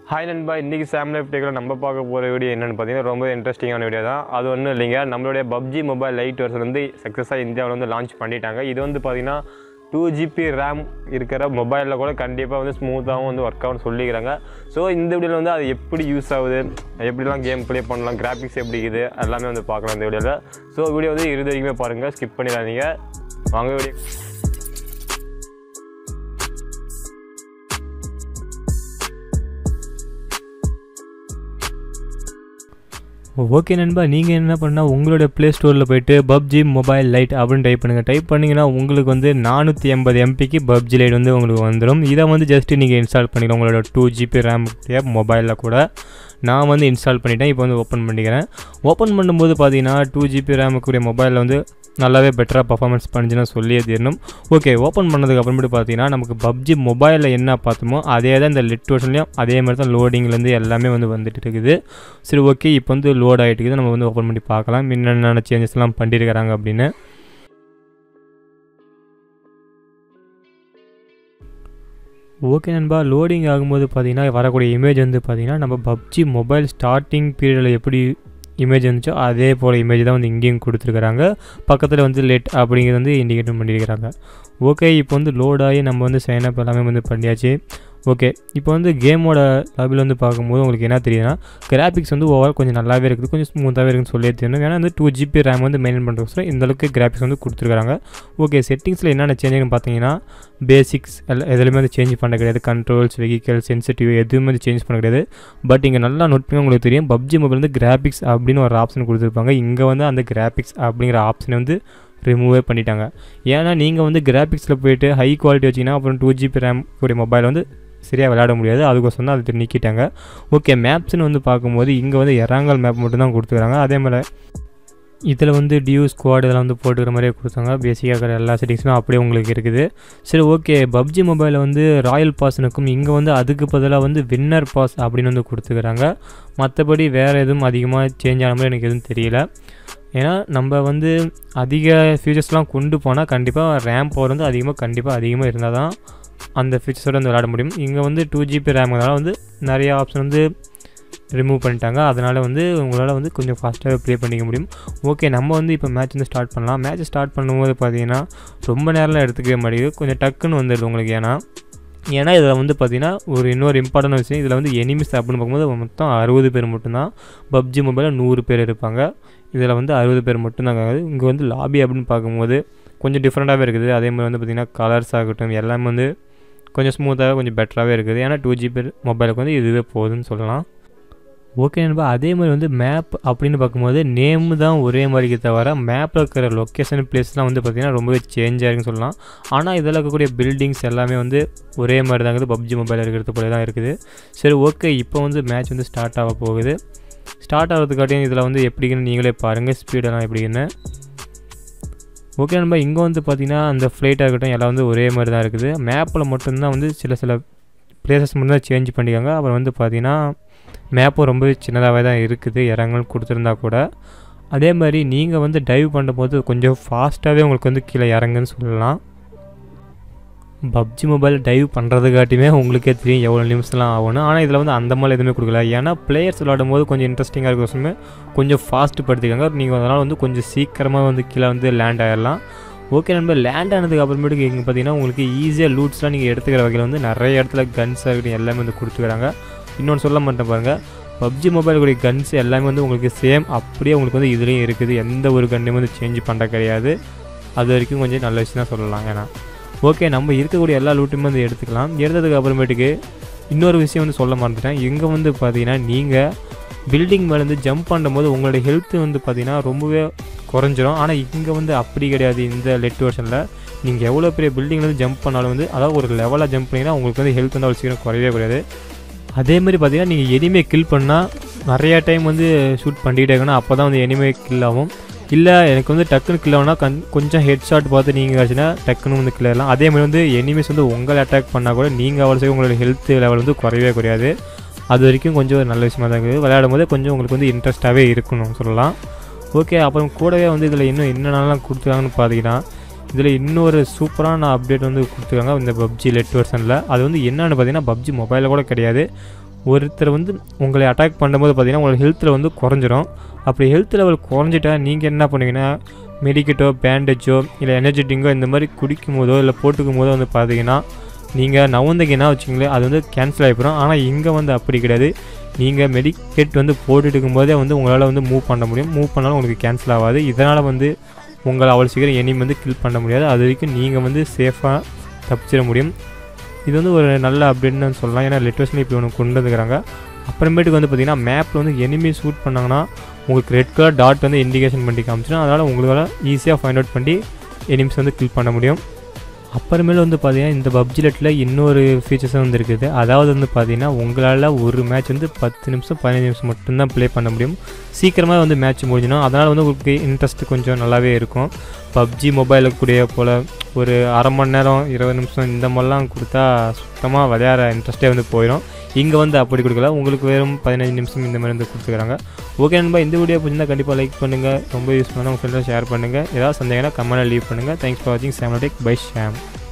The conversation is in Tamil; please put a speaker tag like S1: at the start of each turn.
S1: ஹாய் நண்பா இன்றைக்கி சாம் லைஃப் டேக்கில் நம்ம பார்க்க போகிற வீடியோ என்னென்னு பார்த்தீங்கன்னா ரொம்ப இன்ட்ரெஸ்டிங்கான வீடியோ தான் அது ஒன்றும் இல்லைங்க நம்மளுடைய பப்ஜி மொபைல் லைட் வெர்ஷன் வந்து சக்ஸஸாக இந்தியாவில் வந்து லான்ச் பண்ணிட்டாங்க இது வந்து பார்த்தீங்கன்னா டூ ஜிபி ரேம் இருக்கிற மொபைலில் கூட கண்டிப்பாக வந்து ஸ்மூத்தாகவும் வந்து ஒர்க் ஆகும்னு சொல்லிக்கிறாங்க ஸோ இந்த வீடியோவில் வந்து அது எப்படி யூஸ் ஆகுது எப்படிலாம் கேம் ப்ளே பண்ணலாம் கிராஃபிக்ஸ் எப்படி இருக்குது எல்லாமே வந்து பார்க்கலாம் இந்த வீடியோவில் ஸோ வீடியோ வந்து இறுதி வரைக்குமே பாருங்கள் ஸ்கிப் பண்ணிடாதீங்க வாங்க வீடியோ
S2: ஓகே நண்பா நீங்கள் என்ன பண்ணால் உங்களுடைய ப்ளே ஸ்டோரில் போயிட்டு பப்ஜி மொபைல் லைட் அப்படின்னு டைப் பண்ணுங்கள் டைப் பண்ணிங்கன்னா உங்களுக்கு வந்து நானூற்றி எண்பது எம்பிக்கு பப்ஜி லைட் வந்து உங்களுக்கு வந்துடும் இதை வந்து ஜஸ்ட்டு நீங்கள் இன்ஸ்டால் பண்ணிக்கலாம் உங்களோட டூ ஜிபி ரேம் மொபைலில் கூட நான் வந்து இன்ஸ்டால் பண்ணிட்டேன் இப்போ வந்து ஓப்பன் பண்ணிக்கிறேன் ஓப்பன் பண்ணும்போது பார்த்தீங்கன்னா டூ ஜிபி ரேமுக்குரிய மொபைலில் வந்து நல்லாவே பெட்டராக பர்ஃபார்மன்ஸ் பண்ணிச்சுன்னா சொல்லியே தீரணும் ஓகே ஓப்பன் பண்ணதுக்கு அப்புறமேட்டு பார்த்தீங்கன்னா நமக்கு பப்ஜி மொபைலில் என்ன பார்த்தோமோ அதே தான் இந்த லிட் வெர்ஷன்லையும் அதே மாதிரி தான் லோடிங்லேருந்து எல்லாமே வந்து வந்துட்டு இருக்குது சரி ஓகே இப்போ வந்து லோட் ஆகிட்டு இருக்குது நம்ம வந்து ஓப்பன் பண்ணி பார்க்கலாம் என்னென்ன சேஞ்சஸ்லாம் பண்ணியிருக்கிறாங்க அப்படின்னு ஓகே நண்பா லோடிங் ஆகும்போது பார்த்தீங்கன்னா வரக்கூடிய இமேஜ் வந்து பார்த்தீங்கன்னா நம்ம பப்ஜி மொபைல் ஸ்டார்டிங் பீரியடில் எப்படி இமேஜ் இருந்துச்சோ அதே போல் இமேஜ் தான் வந்து இங்கேயும் கொடுத்துருக்குறாங்க பக்கத்தில் வந்து லெட் அப்படிங்கிறது வந்து இண்டிகேட்டும் பண்ணியிருக்கிறாங்க ஓகே இப்போ வந்து லோட் ஆகி நம்ம வந்து சைன் அப் எல்லாமே வந்து பண்ணியாச்சு ஓகே இப்போ வந்து கேமோட லாபியில் வந்து பார்க்கும்போது உங்களுக்கு என்ன தெரியுதுன்னா கிராஃபிக்ஸ் வந்து ஓவர் கொஞ்சம் நல்லாவே இருக்குது கொஞ்சம் ஸ்மூத்தாகவே இருக்குன்னு சொல்லி தெரியணும் ஏன்னா வந்து டூ ஜிபி ரேம் வந்து மெயின்டைன் பண்ணுறதுக்கு இந்த அளவுக்கு கிராஃபிக்ஸ் வந்து கொடுத்துருக்காங்க ஓகே செட்டிங்ஸில் என்னென்ன சேஞ்சுன்னு பார்த்தீங்கன்னா பேசிக்ஸ் எல்லாம் எதுலையுமே வந்து சேஞ்ச் பண்ண கிடையாது கண்ட்ரோல்ஸ் வெஹிக்கல் சென்சிட்டிவ் எதுவுமே வந்து சேஞ்ச் பண்ண கிடையாது பட் இங்கே நல்லா நோட் பண்ணி உங்களுக்கு தெரியும் பப்ஜி மொபைல் வந்து கிராஃபிக்ஸ் அப்படின்னு ஒரு ஆப்ஷன் கொடுத்துருப்பாங்க இங்கே வந்து அந்த கிராஃபிக்ஸ் அப்படிங்கிற ஆப்ஷனை வந்து ரிமூவே பண்ணிட்டாங்க ஏன்னா நீங்கள் வந்து கிராஃபிக்ஸில் போயிட்டு ஹை குவாலிட்டி வச்சிங்கன்னா அப்புறம் டூ ஜிபி ரேம் கூடிய மொபைல் வந்து சரியாக விளையாட முடியாது அதுக்கோசரம் தான் அது நீக்கிட்டாங்க ஓகே மேப்ஸ்னு வந்து பார்க்கும்போது இங்கே வந்து எறாங்கல் மேப் மட்டும் தான் கொடுத்துருக்காங்க அதே மாதிரி இதில் வந்து டியூ ஸ்குவாட் இதெல்லாம் வந்து போட்டுக்கிற மாதிரியே கொடுத்தாங்க பேசிக்காக இருக்கிற எல்லா செட்டிங்ஸுமே அப்படியே உங்களுக்கு இருக்குது சரி ஓகே பப்ஜி மொபைலில் வந்து ராயல் பாஸ்னுக்கும் இங்கே வந்து அதுக்கு பதிலாக வந்து வின்னர் பாஸ் அப்படின்னு வந்து கொடுத்துக்கிறாங்க மற்றபடி வேறு எதுவும் அதிகமாக சேஞ்ச் ஆன மாதிரி எனக்கு எதுவும் தெரியல ஏன்னா நம்ம வந்து அதிக ஃபியூச்சர்ஸ்லாம் கொண்டு போனால் கண்டிப்பாக ரேம் பவர் வந்து அதிகமாக கண்டிப்பாக அதிகமாக இருந்தால் தான் அந்த ஃபீச்சர்ஸோடு வந்து விளையாட முடியும் இங்கே வந்து டூ ஜிபி ரேம்னால வந்து நிறைய ஆப்ஷன் வந்து ரிமூவ் பண்ணிட்டாங்க அதனால் வந்து உங்களால் வந்து கொஞ்சம் ஃபாஸ்ட்டாகவே ப்ளே பண்ணிக்க முடியும் ஓகே நம்ம வந்து இப்போ மேட்ச் வந்து ஸ்டார்ட் பண்ணலாம் மேட்ச் ஸ்டார்ட் பண்ணும்போது பார்த்தீங்கன்னா ரொம்ப நேரம்லாம் எடுத்துக்கவே மாட்டேங்குது கொஞ்சம் டக்குன்னு வந்துடுது உங்களுக்கு ஏன்னா ஏன்னா இதில் வந்து பார்த்திங்கன்னா ஒரு இன்னொரு இம்பார்ட்டன்ட் விஷயம் இதில் வந்து எனிமிஸ் அப்படின்னு பார்க்கும்போது மொத்தம் அறுபது பேர் மட்டும்தான் பப்ஜி மொபைலில் நூறு பேர் இருப்பாங்க இதில் வந்து அறுபது பேர் மட்டும்தான் இங்கே வந்து லாபி அப்படின்னு பார்க்கும்போது கொஞ்சம் டிஃப்ரெண்ட்டாகவே இருக்குது அதே மாதிரி வந்து பார்த்திங்கன்னா கலர்ஸ் ஆகட்டும் எல்லாமே வந்து கொஞ்சம் ஸ்மூத்தாக கொஞ்சம் பெட்டராகவே இருக்குது ஏன்னா டூ ஜிபி மொபைலுக்கு வந்து இதுவே போகுதுன்னு சொல்லலாம் ஓகே நண்பா அதே மாதிரி வந்து மேப் அப்படின்னு பார்க்கும்போது நேமு தான் ஒரே மாதிரிக்கு தவிர மேப்பில் இருக்கிற லொக்கேஷன் பிளேஸ்லாம் வந்து பார்த்திங்கன்னா ரொம்பவே சேஞ்ச் ஆகிருக்குன்னு சொல்லலாம் ஆனால் இதில் இருக்கக்கூடிய பில்டிங்ஸ் எல்லாமே வந்து ஒரே மாதிரி தான் இருக்குது பப்ஜி மொபைல் இருக்கிறது போல தான் இருக்குது சரி ஓகே இப்போ வந்து மேட்ச் வந்து ஸ்டார்ட் ஆக போகுது ஸ்டார்ட் ஆகிறதுக்காட்டியும் இதில் வந்து எப்படின்னு நீங்களே பாருங்கள் ஸ்பீடெல்லாம் எப்படின்னு ஓகே நண்பா இங்கே வந்து பார்த்திங்கன்னா அந்த ஃப்ளைட்டாக இருக்கட்டும் எல்லாம் வந்து ஒரே மாதிரி தான் இருக்குது மேப்பில் மட்டும்தான் வந்து சில சில பிளேசஸ் மட்டும் தான் சேஞ்ச் பண்ணிக்காங்க அப்புறம் வந்து பார்த்திங்கன்னா மேப்பும் ரொம்ப சின்னதாகவே தான் இருக்குது இறங்கல் கொடுத்துருந்தா கூட அதே மாதிரி நீங்கள் வந்து டைவ் பண்ணும்போது கொஞ்சம் ஃபாஸ்ட்டாகவே உங்களுக்கு வந்து கீழே இறங்குன்னு சொல்லலாம் பப்ஜி மொபைல் டைவ் பண்ணுறதுக்காட்டியுமே உங்களுக்கே தெரியும் எவ்வளோ நிமிஷம்லாம் ஆகணும் ஆனால் இதில் வந்து அந்த மாதிரி எதுவுமே கொடுக்கல ஏன்னா பிளேயர்ஸ் விளாடும் போது கொஞ்சம் இன்ட்ரெஸ்டிங்காக இருக்கிற கொஞ்சம் ஃபாஸ்ட் படுத்திக்காங்க நீங்கள் அதனால் வந்து கொஞ்சம் சீக்கிரமாக வந்து கீழே வந்து லேண்ட் ஆகிடலாம் ஓகே நம்ம லேண்ட் ஆனதுக்கு அப்புறமேட்டுக்கு இங்கே பார்த்தீங்கன்னா உங்களுக்கு ஈஸியாக லூட்ஸ்லாம் நீங்கள் எடுத்துக்கிற வகையில் வந்து நிறைய இடத்துல கன்ஸ் ஆகட்டும் எல்லாமே வந்து கொடுத்துக்கிறாங்க இன்னொன்று சொல்ல மாட்டேன் பாருங்கள் பப்ஜி மொபைலுடைய கன்ஸ் எல்லாமே வந்து உங்களுக்கு சேம் அப்படியே உங்களுக்கு வந்து இதுலேயும் இருக்குது எந்த ஒரு கன்னையும் வந்து சேஞ்ச் பண்ணுற கிடையாது அது வரைக்கும் கொஞ்சம் நல்ல விஷயம் தான் சொல்லலாம் ஏன்னா ஓகே நம்ம இருக்கக்கூடிய எல்லா லூட்டையுமே வந்து எடுத்துக்கலாம் எடுத்ததுக்கு அப்புறமேட்டுக்கு இன்னொரு விஷயம் வந்து சொல்ல மறந்துட்டேன் இங்கே வந்து பார்த்தீங்கன்னா நீங்கள் பில்டிங் மேலேருந்து ஜம்ப் பண்ணும்போது உங்களுடைய ஹெல்த்து வந்து பார்த்தீங்கன்னா ரொம்பவே குறைஞ்சிரும் ஆனால் இங்கே வந்து அப்படி கிடையாது இந்த லெட் வெர்ஷனில் நீங்கள் எவ்வளோ பெரிய பில்டிங்லேருந்து ஜம்ப் பண்ணாலும் வந்து அதாவது ஒரு லெவலாக ஜம்ப் பண்ணிங்கன்னா உங்களுக்கு வந்து ஹெல்த் வந்து அவ்வளோ சீக்கிரம் குறையவே குறையாது அதே மாதிரி பார்த்தீங்கன்னா நீங்கள் எனிமே கில் பண்ணால் நிறையா டைம் வந்து ஷூட் பண்ணிக்கிட்டே இருக்கணும் அப்போ தான் வந்து எனிமே கில் ஆகும் இல்லை எனக்கு வந்து டக்குன்னு கில் ஆகுனா கண் கொஞ்சம் ஹெட் ஷாட் பார்த்து நீங்கள் ஆச்சுன்னா டக்குன்னு வந்து கில் ஆகலாம் அதே மாதிரி வந்து எனிமீஸ் வந்து உங்களை அட்டாக் பண்ணால் கூட நீங்கள் அவ்வளோ சீக்கிரம் உங்களோட ஹெல்த் லெவல் வந்து குறையவே குறையாது அது வரைக்கும் கொஞ்சம் ஒரு நல்ல விஷயமா தான் இருக்குது விளையாடும் போது கொஞ்சம் உங்களுக்கு வந்து இன்ட்ரெஸ்ட்டாகவே இருக்கணும் சொல்லலாம் ஓகே அப்புறம் கூடவே வந்து இதில் இன்னும் என்னென்னலாம் கொடுத்துருக்காங்கன்னு பார்த்தீங்கன்னா இதில் இன்னொரு சூப்பரான அப்டேட் வந்து கொடுத்துருக்காங்க இந்த பப்ஜி லெட் வெர்ஷனில் அது வந்து என்னென்னு பார்த்தீங்கன்னா பப்ஜி மொபைலில் கூட கிடையாது ஒருத்தர் வந்து உங்களை அட்டாக் பண்ணும்போது பார்த்தீங்கன்னா உங்களுக்கு ஹெல்த்தில் வந்து குறைஞ்சிரும் அப்படி ஹெல்த் லெவல் குறைஞ்சிட்டா நீங்கள் என்ன பண்ணுவீங்கன்னா மெடிக்கெட்டோ பேண்டேஜோ இல்லை எனர்ஜெட்டிங்கோ இந்த மாதிரி குடிக்கும் போதோ இல்லை போட்டுக்கும் போதோ வந்து பார்த்தீங்கன்னா நீங்கள் நவந்தீங்கன்னா வச்சுங்களேன் அது வந்து கேன்சல் ஆகிப்போம் ஆனால் இங்கே வந்து அப்படி கிடையாது நீங்கள் மெடிக்கெட் வந்து போட்டுட்டு இருக்கும்போதே வந்து உங்களால் வந்து மூவ் பண்ண முடியும் மூவ் பண்ணாலும் உங்களுக்கு கேன்சல் ஆகாது இதனால் வந்து உங்களை அவ்வளோ சீக்கிரம் எனிம் வந்து கில் பண்ண முடியாது அது வரைக்கும் நீங்கள் வந்து சேஃபாக தப்பிச்சிட முடியும் இது வந்து ஒரு நல்ல அப்டேட்னு சொல்லலாம் ஏன்னா லிட்ரஸ்லி இப்போ ஒன்று கொண்டு வந்துக்கிறாங்க அப்புறமேட்டுக்கு வந்து பார்த்தீங்கன்னா மேப்பில் வந்து எனிமி ஷூட் பண்ணாங்கன்னா உங்களுக்கு ரெட் கலர் டாட் வந்து இண்டிகேஷன் பண்ணி காமிச்சிடும் அதனால் உங்களால் ஈஸியாக ஃபைண்ட் அவுட் பண்ணி எனிம்ஸ் வந்து கில் பண்ண முடியும் அப்புறமேல வந்து பார்த்தீங்கன்னா இந்த பப்ஜிலெட்டில் இன்னொரு ஃபீச்சர்ஸும் வந்து இருக்குது அதாவது வந்து பார்த்தீங்கன்னா உங்களால் ஒரு மேட்ச் வந்து பத்து நிமிஷம் பதினஞ்சு நிமிஷம் மட்டும்தான் ப்ளே பண்ண முடியும் சீக்கிரமாக வந்து மேட்ச் முடிஞ்சிடும் அதனால் வந்து உங்களுக்கு இன்ட்ரெஸ்ட் கொஞ்சம் நல்லாவே இருக்கும் பப்ஜி மொபைலுக்கு கூடிய போல் ஒரு அரை மணி நேரம் இருபது நிமிஷம் இந்த மாதிரிலாம் கொடுத்தா சுத்தமாக விளையாட இன்ட்ரெஸ்ட்டே வந்து போயிடும் இங்கே வந்து அப்படி கொடுக்கல உங்களுக்கு வெறும் பதினஞ்சு நிமிஷம் இந்த மாதிரி வந்து கொடுத்துக்கிறாங்க ஓகே நண்பா இந்த வீடியோ பிடிச்சிருந்தா கண்டிப்பாக லைக் பண்ணுங்கள் ரொம்ப யூஸ் பண்ணால் உங்கள் ஃப்ரெண்ட்ஸை ஷேர் பண்ணுங்கள் ஏதாவது சந்தேகம்னா கமெண்ட்டில் லீவ் பண்ணுங்கள் தேங்க்ஸ் ஃபார் வாட்சிங் சேமலோடெக் பை ஷாம்